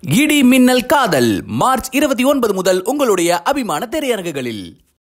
இடி மின்னல் காதல் மார்ச் இருபத்தி ஒன்பது முதல் உங்களுடைய அபிமான திரையரங்குகளில்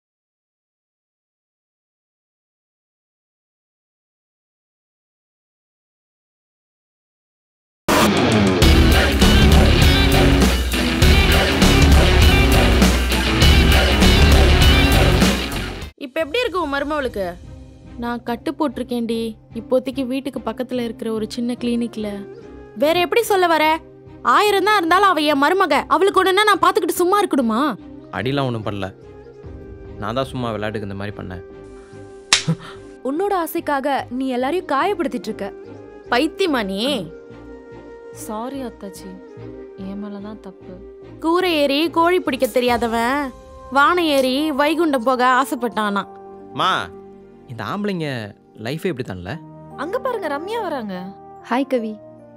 இப்போ எப்படி இருக்கு உன் மருமவளுக்கு நான் கட்டு போட்டிருக்கேன்டி இப்போதைக்கு வீட்டுக்கு பக்கத்துல இருக்கிற ஒரு சின்ன கிளினிக்ல வேற எப்படி சொல்ல வர ஆயிரம் தான் இருந்தாலும் அவ என் மருமக அவளுக்கு ஒண்ணுன்னா நான் பாத்துக்கிட்டு சும்மா இருக்கணுமா அடிலாம் ஒன்றும் பண்ணல நான் தான் சும்மா விளையாட்டுக்கு இந்த மாதிரி பண்ணேன் உன்னோட ஆசைக்காக நீ எல்லாரையும் காயப்படுத்திட்டு இருக்க பைத்தியமா நீ சாரி அத்தாச்சி என் மேலதான் தப்பு கூரை ஏறி கோழி பிடிக்க தெரியாதவன் வானம் ஏறி வைகுண்டம் போக ஆசைப்பட்டானா மா இந்த ஆம்பளைங்க லைஃபே இப்படி தான்ல அங்க பாருங்க ரம்யா வராங்க ஹாய் கவி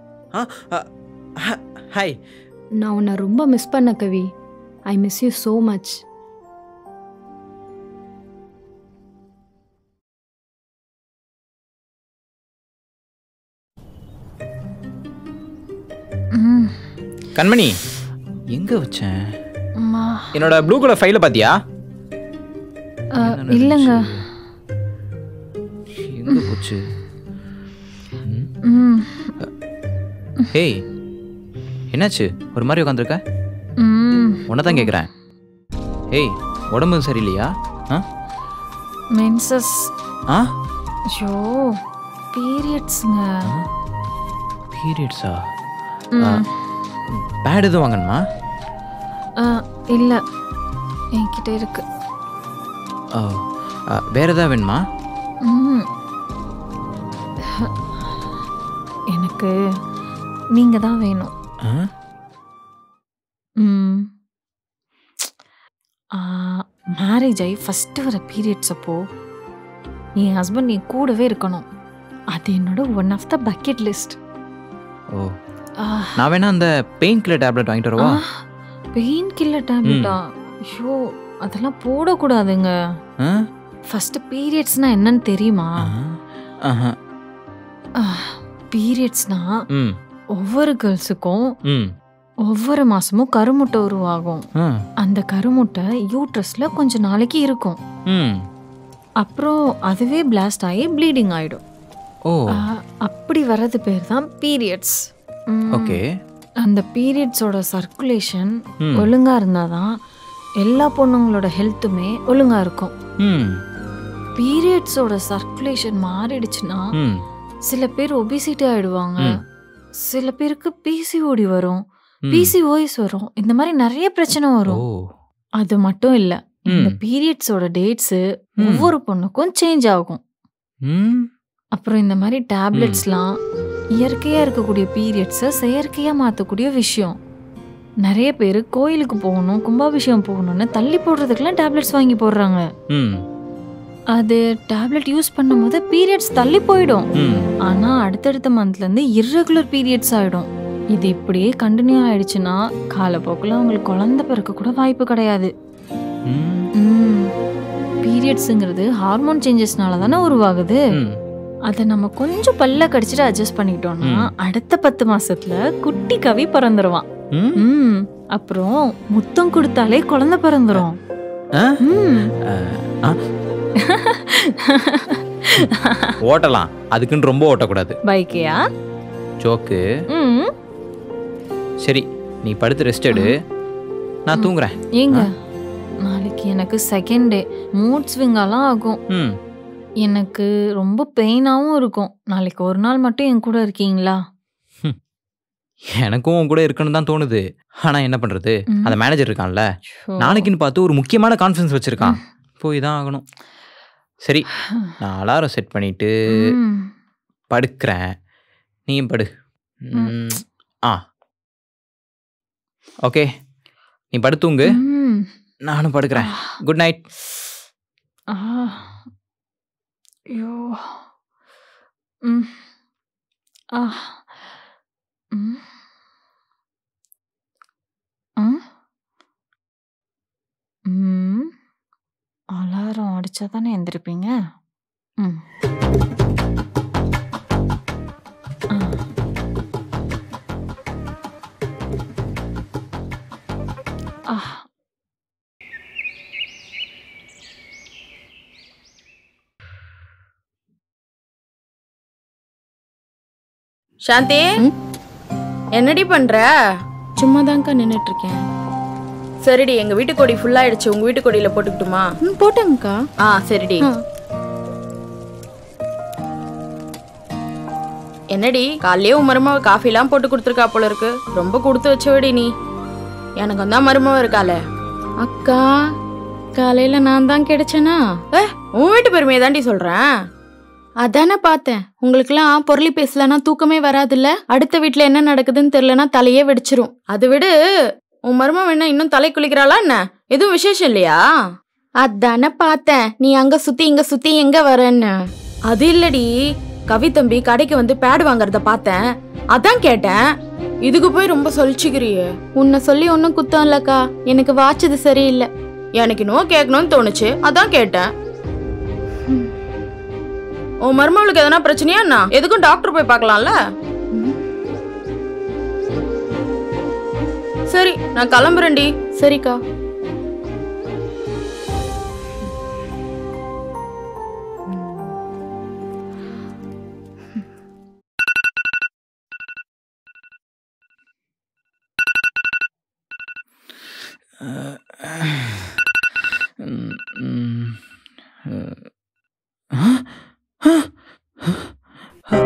ஹாய் நான் உன்னை ரொம்ப மிஸ் பண்ண Kavi I miss you so much Kanmani எங்க வச்சேன் என்னோட ப்ளூ கலர் ஃபைல பாத்தியா என்ன இல்லைங்க நடந்துச்சு? எங்க போச்சு ம் ஹேய் என்னாச்சு ஒரு மாதிரி உட்காந்துருக்க ம் உன்னை தான் கேட்குறேன் ஏய் உடம்பு சரியில்லையா ஆ மென்சஸ் ஆ ஐயோ பீரியட்ஸுங்க பீரியட்ஸா பேட் எதுவும் வாங்கணுமா இல்லை என்கிட்ட இருக்கு ஓ ஆ, வேற ஏதாவது வேணுமா ம் எனக்கு நீங்கள் தான் வேணும் ஆ ம் மேரேஜ் ஆகி ஃபஸ்ட்டு வர பீரியட்ஸ் அப்போ என் ஹஸ்பண்ட் என் கூடவே இருக்கணும் அது என்னோட one of the bucket list oh நான் வேணா அந்த பெயின் கில்லர் டேப்லெட் வாங்கிட்டு வரவா பெயின் கில்லர் டேப்லெட்டா ஐயோ அதெல்லாம் போடக்கூடாதுங்க ஆ? ஃபர்ஸ்ட் பீரியட்ஸ்னா என்னன்னு தெரியுமா ஆ. ஆஹா. பீரியட்ஸ்னா ம் ஒவ்வொரு கேர்ள்ஸுக்கும் ம் ஒவ்வொரு மாசமும் கருமுட்டை உருவாகும் ஆ. அந்த கருமுட்டை யூட்ரஸ்ல கொஞ்ச நாளைக்கு இருக்கும் ம் அப்புறம் அதுவே பிளாஸ்ட் ஆகி ப்ளீடிங் ஆயிடும் ஓ ஆ, அப்படி வர்றது பேர் தான் பீரியட்ஸ் ஓகே அந்த பீரியட்ஸோட சர்க்குலேஷன் ம். ஒழுங்கா இருந்தாதான் எல்லா பொண்ணுங்களோட ஹெல்த்துமே ஒழுங்கா இருக்கும் ம் பீரியட்ஸோட சர்க்குலேஷன் மாறிடுச்சுன்னா ம் சில பேர் ஒபிசிட்டி ஆயிடுவாங்க ம். சில பேருக்கு பிசிஓடி வரும் ம். பிசிஓஎஸ் வரும் இந்த மாதிரி நிறைய பிரச்சனை ஓ வரும் அது மட்டும் இல்ல இந்த ம். பீரியட்ஸோட டேட்ஸ் ம். ஒவ்வொரு பொண்ணுக்கும் சேஞ்ச் ஆகும் ம் அப்புறம் இந்த மாதிரி டேப்லெட்ஸ்லாம் இயற்கையா இருக்கக்கூடிய பீரியட்ஸை செயற்கையா மாத்தக்கூடிய விஷயம் நிறைய பேர் கோயிலுக்கு போகணும் கும்பாபிஷேகம் போகணும்னு தள்ளி போடுறதுக்கெல்லாம் டேப்லெட்ஸ் வாங்கி போடுறாங்க ம் அது டேப்லெட் யூஸ் பண்ணும்போது பீரியட்ஸ் தள்ளி போயிடும் ம் ஆனா அடுத்தடுத்த மந்த்ல இருந்து இர்ரெகுலர் பீரியட்ஸ் ஆயிடும் இது இப்படியே கண்டினியூ ஆயிடுச்சுன்னா காலப்போக்கில் அவங்களுக்கு குழந்தை பிறக்க கூட வாய்ப்பு கிடையாது ம் பீரியட்ஸுங்கிறது ஹார்மோன் சேஞ்சஸ்னால தானே உருவாகுது ம் அதை நம்ம கொஞ்சம் பல்ல கடிச்சிட்டு அட்ஜஸ்ட் பண்ணிக்கிட்டோம்னா ம். அடுத்த பத்து மாசத்துல குட்டி கவி பிறந்துருவான் ம் ம் அப்புறம் முத்தம் கொடுத்தாலே குழந்தை பிறந்துரும் ஆ? ம் ஆ? ஓட்டலாம் அதுக்குன்னு ரொம்ப ஓட்டக்கூடாது பைக்கையா ஜோக்கு ம் சரி நீ படுத்து ரெஸ்ட் எடு நான் தூங்குறேன் ஏங்க நாளைக்கு எனக்கு செகண்ட் டே மூட் ஸ்விங்காலாம் ஆகும் ம் எனக்கு ரொம்ப பெயினாகவும் இருக்கும் நாளைக்கு ஒரு நாள் மட்டும் என் கூட இருக்கீங்களா எனக்கும் உன் கூட இருக்கணும்னு தான் தோணுது ஆனா என்ன பண்றது ம். அந்த மேனேஜர் இருக்கான்ல நாளைக்குன்னு பார்த்து ஒரு முக்கியமான கான்ஃபரன்ஸ் வச்சிருக்கான் போய் தான் ஆகணும் சரி நான் அலாரம் செட் பண்ணிட்டு ம். படுக்கிறேன் நீயும் படு ம், ஆ ஓகே நீ படுத்தூங்கு ம். நானும் படுக்கிறேன் குட் நைட் ஆ. ஐயோ ம். ஆ. ம். ம். ம். அலாரம் அடிச்சா தானே எந்திருப்பீங்க ம் ஆ. சாந்தி ம்? என்னடி பண்ற சும்மா தான்க்கா நின்னுட்டு இருக்கேன் சரிடி எங்க வீட்டு கொடி ஃபுல் ஆயிடுச்சு உங்க வீட்டு கொடியில போட்டுக்கிட்டுமா ம் போட்டேங்கக்கா ஆ சரிடி ஆ. என்னடி காலையே உன் மருமவ காஃபிலாம் போட்டு கொடுத்துருக்கா போல இருக்கு ரொம்ப கொடுத்து வச்சவடி நீ எனக்கு தான் மருமவ இருக்காளே அக்கா காலையில நான் தான் கிடைச்சேனா ஏ உன் வீட்டு பெருமையை தாண்டி சொல்றேன் அதானே பார்த்தேன் உங்களுக்குலாம் பொருளி பேசலனா தூக்கமே வராதுல்ல அடுத்த வீட்ல என்ன நடக்குதுன்னு தெரியலனா தலையே வெடிச்சிரும் அது விடு உன் மருமவ என்ன இன்னும் தலை குளிக்கிறாளா என்ன எதுவும் விசேஷம் இல்லையா அதானே பார்த்தேன் நீ அங்க சுத்தி இங்க சுத்தி எங்க வரேன்னு அது இல்லடி கவி தம்பி கடைக்கு வந்து பேட் வாங்குறத பார்த்தேன் அதான் கேட்டேன் இதுக்கு போய் ரொம்ப சொல்லிச்சுக்கிறியே உன்னை சொல்லி ஒன்றும் குத்தம் இல்லக்கா எனக்கு வாச்சது சரியில்லை எனக்கு இன்னும் கேட்கணும்னு தோணுச்சு அதான் கேட்டேன் உன் மருமவளுக்கு எதனா பிரச்சனையா என்ன எதுக்கும் டாக்டர் போய் பார்க்கலாம்ல சரி நான் கிளம்புறேன்டி சரிக்கா ம், ம், அஹ், ஆ? ஆ? ஆ?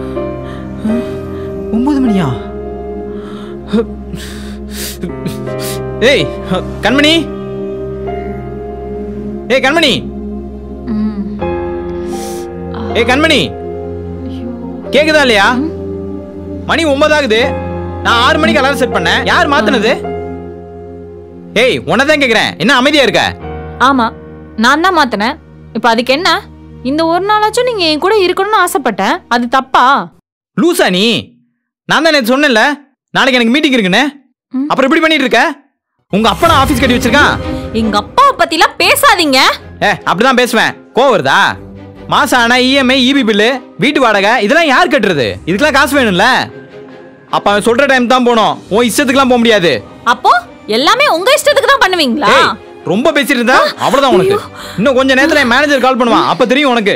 ஒன்பது மணியா ஏய் கண்மணி ஏய் கண்மணி ம். ஏய் கண்மணி கேக்குதா இல்லையா மணி ஒன்பதாகுது நான் ஆறு மணிக்கு அலாரம் செட் பண்ணேன் யார் மாத்துனது ஏய் உன்னதான் கேக்குறேன் என்ன அமைதியா இருக்க ஆமா நான் தான் மாத்தினேன் இப்ப அதுக்கு என்ன இந்த ஒரு நாளாச்சும் நீங்க என் கூட இருக்கணும்னு ஆசைப்பட்டேன் அது தப்பா லூசா நீ நான் தான் நேத்து சொன்னேன்ல நாளைக்கு எனக்கு மீட்டிங் இருக்குன்னு ம். அப்புறம் இப்படி பண்ணிட்டு இருக்க உங்க அப்பா நான் ஆபீஸ் கட்டி வச்சிருக்கான் எங்க அப்பாவை பத்திலாம் பேசாதீங்க ஏ அப்படிதான் பேசுவேன் கோவம் வருதா மாசம் ஆனா இஎம்ஐ இபி பில்லு வீட்டு வாடகை இதெல்லாம் யார் கட்டுறது இதுக்கெல்லாம் காசு வேணும்ல அப்ப அவன் சொல்ற டைம் தான் போகணும் உன் இஷ்டத்துக்குலாம் போக முடியாது அப்போ எல்லாமே உங்க இஷ்டத்துக்கு தான் பண்ணுவீங்களா ஏய் ரொம்ப பேசிட்டு இருந்தா அவ்வளவுதான் உனக்கு இன்னும் கொஞ்ச நேரத்துல என் மேனேஜர் கால் பண்ணுவான் அப்ப தெரியும் உனக்கு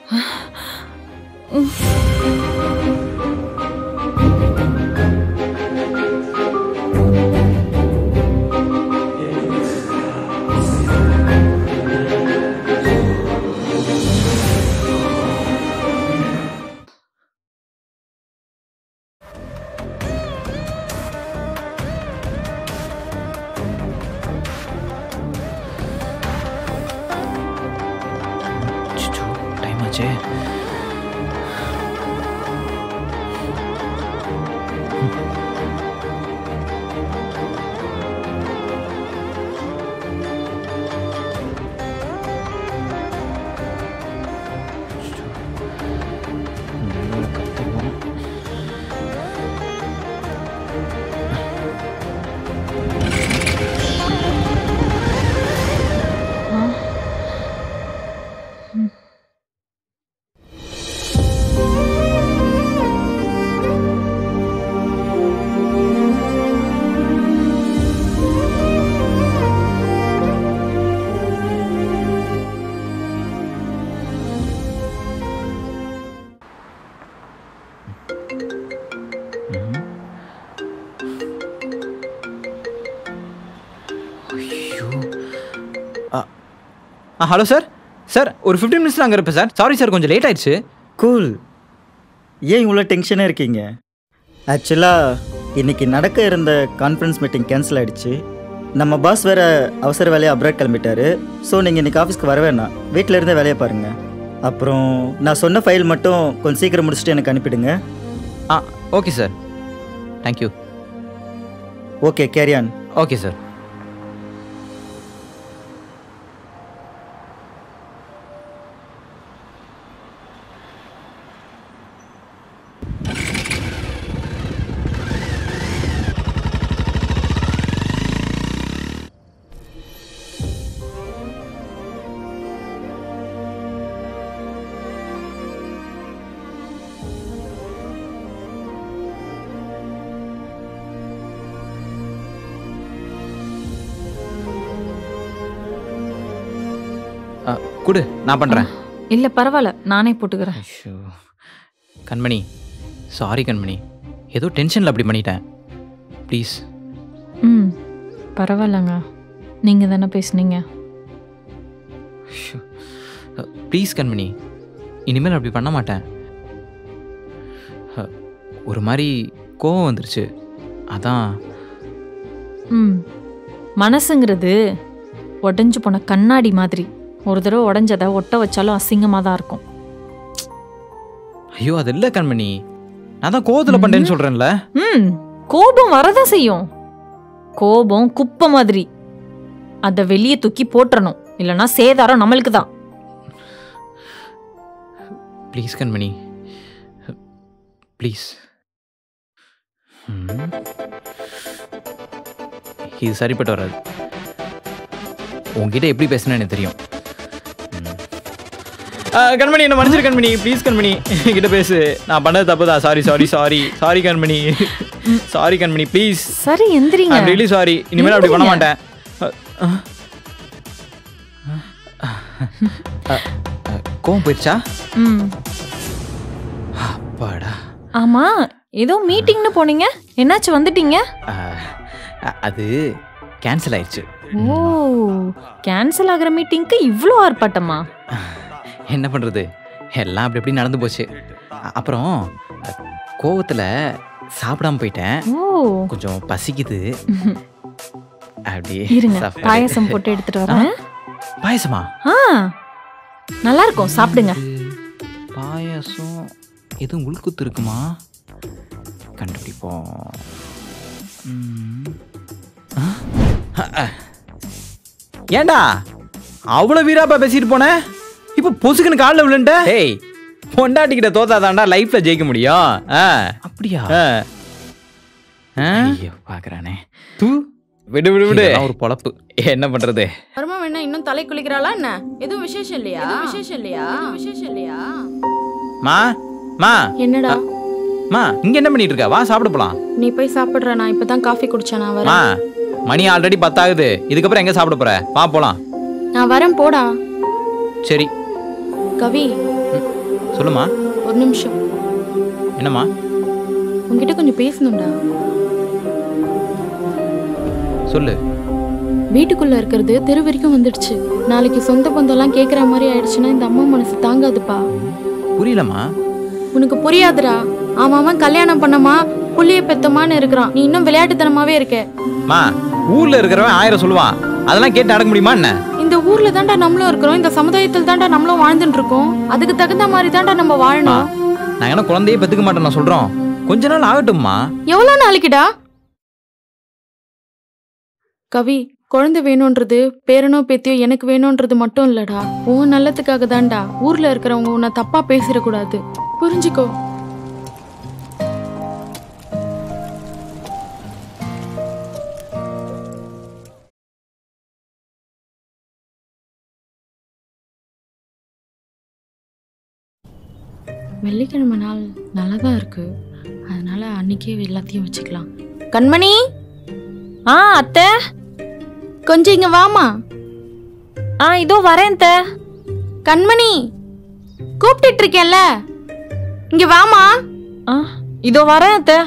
டைம் ஆச்சே ஆ ஹலோ சார் சார் ஒரு ஃபிஃப்டீன் மினிட்ஸில் அங்கே இருப்பேன் சார் சாரி சார் கொஞ்சம் லேட் ஆயிடுச்சு கூல் ஏன் இவ்வளோ டென்ஷனாக இருக்கீங்க ஆக்சுவலாக இன்னைக்கு நடக்க இருந்த கான்ஃபரன்ஸ் மீட்டிங் கேன்சல் ஆயிடுச்சு நம்ம பாஸ் வேற அவசர வேலையை அப்ராட் கிளம்பிட்டாரு ஸோ நீங்கள் இன்னைக்கு ஆஃபீஸ்க்கு வர வேணாம் வீட்டில் இருந்தே வேலையை பாருங்கள் அப்புறம் நான் சொன்ன ஃபைல் மட்டும் கொஞ்சம் சீக்கிரம் முடிச்சுட்டு எனக்கு அனுப்பிடுங்க ஆ ஓகே சார் தேங்க்யூ ஓகே கேரியான் ஓகே சார் குடு நான் பண்றேன் இல்ல பரவாயில்ல நானே போட்டுக்கிறேன் ஐயோ கண்மணி சாரி கண்மணி ஏதோ டென்ஷனில் அப்படி பண்ணிட்டேன் ப்ளீஸ் ம் பரவாயில்லங்க நீங்க தானே பேசுனீங்க ப்ளீஸ் கண்மணி இனிமேல் அப்படி பண்ண மாட்டேன் அ, ஒரு மாதிரி கோவம் வந்துருச்சு அதான் ம் மனசுங்கிறது உடஞ்சு போன கண்ணாடி மாதிரி ஒரு தடவை உடஞ்சதை ஒட்ட வச்சாலும் அசிங்கமாக தான் இருக்கும் ஐயோ அது இல்லை கண்மணி நான் தான் கோவத்தில் பண்ணுறேன்னு சொல்கிறேன்ல ம் கோபம் வரதான் செய்யும் கோபம் குப்பை மாதிரி அதை வெளியே தூக்கி போட்டுறணும் இல்லைன்னா சேதாரம் நம்மளுக்கு தான் ப்ளீஸ் கண்மணி ப்ளீஸ் இது சரிப்பட்டு வராது உங்ககிட்ட எப்படி பேசுனா எனக்கு தெரியும் ம். ஆ, கண்மணி என்ன மன்னிச்சிரு கண்மணி ப்ளீஸ் கண்மணி என்கிட்ட பேசு நான் பண்ணது தப்பு தான் sorry sorry sorry sorry Kanmani sorry Kanmani please சரி எந்திரிங்க ஐம் ரியலி சாரி இனிமேல் அப்படி பண்ண மாட்டேன் அ, அ, அ, அ, கோவம் போயிடுச்சா ம் அப்பாடா ஆமா ஏதோ மீட்டிங்னு போனீங்க என்னாச்சு வந்துட்டீங்க ஆ, அ- அது கேன்சல் ஆயிடுச்சு ஓ கேன்சல் ஆகுற மீட்டிங்க்கு இவ்வளோ ஆர்ப்பாட்டமா என்ன பண்ணுறது எல்லாம் அப்படி அப்படி நடந்து போச்சு அ- அப்புறம் கோவத்தில் சாப்பிடாம போயிட்டேன் ஓ கொஞ்சம் பசிக்குது அப்படியே இருங்க சாப்பாடு. பாயாசம் போட்டு எடுத்துட்டு வரேன் பாயசமா ஆ நல்லா இருக்கும் சாப்பிடுங்க பாயாசம் எதுவும் உள்குத்து இருக்குமா கண்டுபிடிப்போம் ம். ஆ? அ, அ. ஏன்டா அவ்வளோ வீராப்பா பேசிட்டு போன இப்போ பொசுக்குன்னு காலில் விழுண்ட ஏய் பொண்டாட்டிக்கிட்ட தோத்தாதான்டா லைஃப்ல ஜெயிக்க முடியும் ஆ அப்படியா ஐயோ பார்க்கறானே தூ விடு விடு விடு ஒரு பொழப்பு என்ன பண்றது வருமா வேணா இன்னும் தலை குளிக்கிறாளா என்ன எதுவும் விசேஷம் இல்லையா விசேஷம் இல்லையா விசேஷம் இல்லையா மா மா என்னடா மா இங்க என்ன பண்ணிட்டு இருக்க வா சாப்பிட போலாம் நீ போய் சாப்பிடுற நான் இப்பதான் காஃபி குடிச்சேன் நான் மா வரேன் மணி ஆல்ரெடி பத்தாகுது இதுக்கப்புறம் எங்க சாப்பிட போற வா போலாம் நான் வரேன் போடா சரி கவி சொல்லுமா ஒரு நிமிஷம் என்னம்மா உன்கிட்ட கொஞ்சம் பேசணும்டா சொல்லு வீட்டுக்குள்ள இருக்கிறது தெரு வரைக்கும் வந்துடுச்சு நாளைக்கு சொந்த பந்தம்லாம் கேக்குற மாதிரி ஆயிடுச்சுன்னா இந்த அம்மா மனசு தாங்காதுப்பா புரியலம்மா உனக்கு புரியாதுடா அவன் அவன் கல்யாணம் பண்ணமா புள்ளிய பெத்தமான்னு இருக்கிறான் நீ இன்னும் விளையாட்டுத்தனமாவே இருக்க மா ஊர்ல இருக்கிறவன் ஆயிரம் சொல்லுவான் அதெல்லாம் கேட்டு நடக்க முடியுமா என்ன இந்த ஊர்ல தான்டா நம்மளும் இருக்கிறோம் இந்த சமுதாயத்தில் தான்டா நம்மளும் வாழ்ந்துட்டு இருக்கோம் அதுக்கு தகுந்த மாதிரி தான்டா நம்ம மா வாழணும் நாங்க என்ன குழந்தையே பெத்துக்க மாட்டோம் நான் சொல்றோம் கொஞ்ச நாள் ஆகட்டும்மா எவ்வளவு நாளைக்குடா கவி குழந்தை வேணும்ன்றது பேரனோ பேத்தியோ எனக்கு வேணும்ன்றது மட்டும் இல்லடா உன் நல்லதுக்காக தான்டா ஊர்ல இருக்கிறவங்க உன்னை தப்பா பேசிடக்கூடாது புரிஞ்சுக்கோ வெள்ளிக்கிழமை நாள் நல்லா தான் இருக்கு அதனால அன்னைக்கே எல்லாத்தையும் வச்சுக்கலாம் கண்மணி ஆ அத்தை கொஞ்சம் இங்க வாமா ஆ இதோ வரேன் அத்தை கண்மணி கூப்பிட்டுட்டு இருக்கேன்ல இங்க வாமா ஆ இதோ வரேன் அத்தை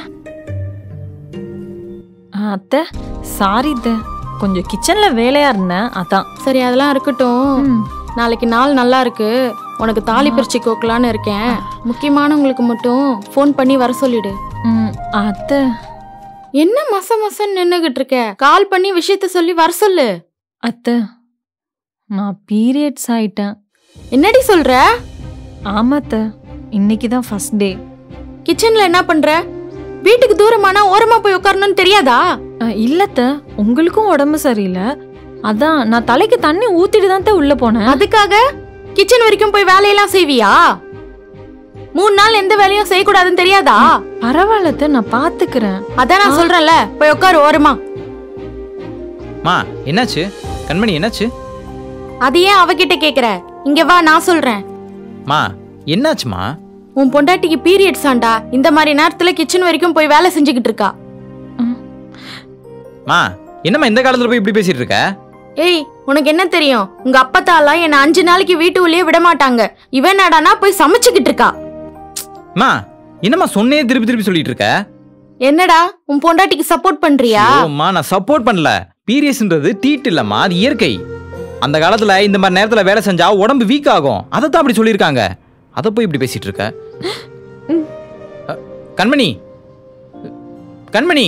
ஆ அத்தை சாரி அத்தை கொஞ்சம் கிச்சன்ல வேலையா இருந்தேன் அதான் சரி அதெல்லாம் இருக்கட்டும் ம். நாளைக்கு நாள் நல்லா இருக்கு உனக்கு தாலி பிரிச்சு கோக்கலான்னு இருக்கேன் முக்கியமானவங்களுக்கு மட்டும் ஃபோன் பண்ணி வர சொல்லிடு ம், அத்தை என்ன மச மசன்னு நின்னுகிட்டு இருக்க கால் பண்ணி விஷயத்த சொல்லி வர சொல்லு அத்தை நான் பீரியட்ஸ் ஆயிட்டேன் என்னடி சொல்ற ஆமா அத்தை இன்னைக்கு தான் ஃபர்ஸ்ட் டே கிச்சன்ல என்ன பண்ற வீட்டுக்கு தூரமானா ஓரமா போய் உட்காரணும்னு தெரியாதா இல்லத்த உங்களுக்கும் உடம்பு சரியில்லை அதான் நான் தலைக்கு தண்ணி ஊத்திட்டு தான் அத்தை உள்ள போனேன் அதுக்காக கிச்சன் வரைக்கும் போய் வேலையெல்லாம் செய்வியா மூணு நாள் எந்த வேலையும் செய்யக்கூடாதுன்னு தெரியாதா பரவாயில்ல அத்தை, நான் பாத்துக்கிறேன் அதான் நான் சொல்றேன்ல போய் உட்காரு ஓரமா மா என்னாச்சு கண்மணி என்னாச்சு அது ஏன் அவகிட்ட கேக்குற இங்க வா நான் சொல்றேன் மா என்னாச்சுமா உன் பொண்டாட்டிக்கு பீரியட்ஸ் ஆண்டா இந்த மாதிரி நேரத்துல கிச்சன் வரைக்கும் போய் வேலை செஞ்சுக்கிட்டு இருக்கா மா என்னம்மா இந்த காலத்துல போய் இப்படி பேசிட்டு இருக்க ஏய் உனக்கு என்ன தெரியும் உங்க அப்பத்தாலாம் என்ன அஞ்சு நாளைக்கு வீட்டு உள்ளே விட மாட்டாங்க இவன் என்னடானா போய் சமைச்சுக்கிட்டு இருக்கா அம்மா என்னம்மா சொன்னே திருப்பி திருப்பி சொல்லிட்டு இருக்க என்னடா உன் பொண்டாட்டிக்கு சப்போர்ட் பண்றியா அம்மா நான் சப்போர்ட் பண்ணல பீரியஸ்ன்றது தீட்டு இல்லம்மா அது இயற்கை அந்த காலத்துல இந்த மாதிரி நேரத்துல வேலை செஞ்சா உடம்பு வீக் ஆகும் அதை தான் அப்படி சொல்லியிருக்காங்க அதை போய் இப்படி பேசிட்டு இருக்க அ, கண்மணி கண்மணி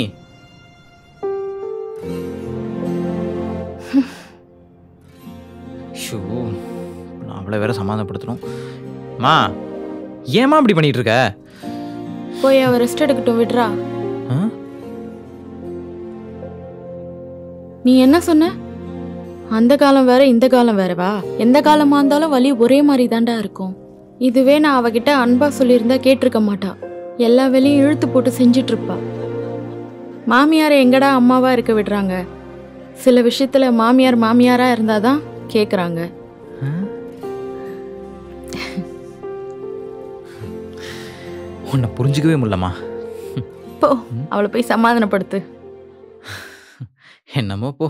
ஷோ நான் அவளை வேற சமாதானப்படுத்தணும் மா ஏம்மா இப்படி பண்ணிட்டு இருக்க போய் அவ ரெஸ்ட் எடுக்கட்டும் விடுறா ஆ? நீ என்ன சொன்ன அந்த காலம் வேற இந்த காலம் வேறவா எந்த காலமா இருந்தாலும் வலி ஒரே மாதிரி தாண்டா இருக்கும் இதுவே நான் அவகிட்ட அன்பா சொல்லியிருந்தா கேட்டிருக்க மாட்டா எல்லா வேலையும் இழுத்து போட்டு செஞ்சிட்டு இருப்பா மாமியாரை எங்கடா அம்மாவா இருக்க விடுறாங்க சில விஷயத்துல மாமியார் மாமியாரா இருந்தாதான் கேக்குறாங்க உன்னை புரிஞ்சுக்கவே முடியலம்மா போ அவளை போய் சமாதானப்படுத்து என்னமோ போ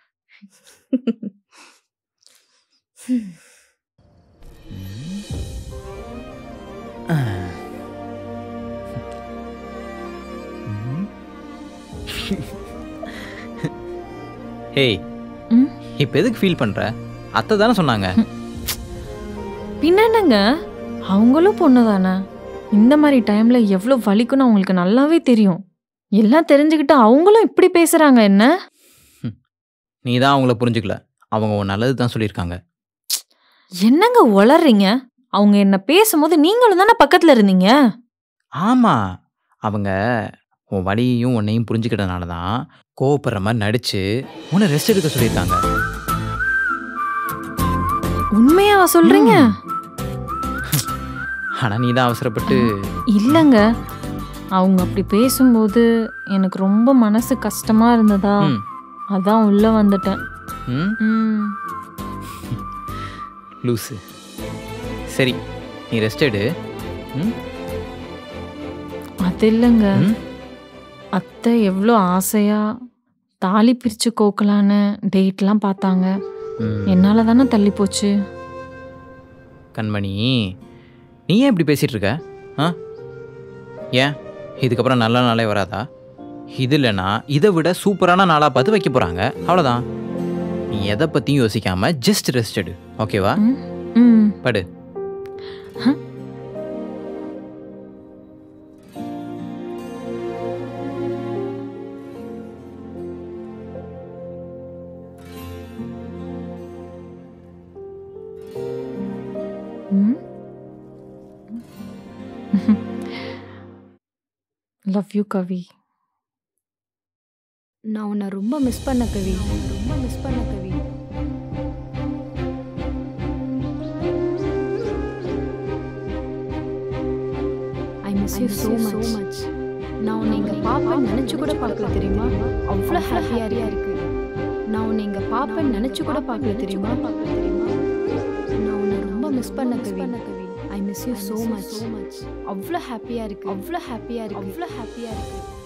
ஹேய் ம்? இப்போ எதுக்கு ஃபீல் பண்ற அத்தை தானே சொன்னாங்க பின்ன என்னங்க அவங்களும் பொண்ணு தானே இந்த மாதிரி டைம்ல எவ்வளோ வலிக்குன்னு அவங்களுக்கு நல்லாவே தெரியும் எல்லாம் தெரிஞ்சுக்கிட்டு அவங்களும் இப்படி பேசுறாங்க என்ன நீ தான் அவங்கள புரிஞ்சுக்கல அவங்க உன் நல்லது தான் சொல்லியிருக்காங்க என்னங்க உளறீங்க அவங்க என்ன பேசும்போது நீங்களும் தானே பக்கத்துல இருந்தீங்க ஆமா அவங்க உன் வலியையும் உன்னையும் புரிஞ்சுக்கிட்டனால தான் கோவப்படுற மாதிரி நடிச்சு உன்னை ரெஸ்ட் எடுக்க சொல்லியிருக்காங்க உண்மையாவா சொல்றீங்க ஆனா நீ தான் அவசரப்பட்டு இல்லைங்க அவங்க அப்படி பேசும்போது எனக்கு ரொம்ப மனசு கஷ்டமா இருந்ததா ம், அதான் உள்ள வந்துட்டேன் ம், ம் லூசு சரி நீ ரெஸ்ட் எடு ம், அது இல்லைங்க ம். அத்தை எவ்வளோ ஆசையா தாலி பிரிச்சு கோக்கலான்னு டேட்லாம் பார்த்தாங்க ம். என்னால தானே தள்ளி போச்சு கண்மணி நீ ஏன் இப்படி பேசிட்டு இருக்க ஆ ஏன் இதுக்கப்புறம் நல்ல நாளே வராதா இது இல்லைன்னா இதை விட சூப்பரான நாளாக பார்த்து வைக்க போகிறாங்க அவ்வளோதான் நீ எதை பற்றியும் யோசிக்காம ஜஸ்ட் ரெஸ்ட் எடு ஓகேவா ம் ம் படு ம் லவ் யூ கவி நான் உன்னை ரொம்ப மிஸ் பண்ண கவி ரொம்ப மிஸ் பண்ண Kavi I miss you so much நான் உன்னை இங்கே பாப்பேன்னு நினச்சி கூட பார்க்கல தெரியுமா அவ்வளோ ஹாப்பியாக இருக்கு நான் உன்னை இங்கே பாப்பேன்னு நினச்சி கூட பார்க்கல தெரியுமா நான் உன்னை ரொம்ப மிஸ் பண்ண Kavi I miss you so much அவ்வளோ ஹாப்பியாக இருக்கு அவ்வளோ ஹாப்பியாக இருக்கு அவ்வளோ ஹாப்பியாக இருக்கு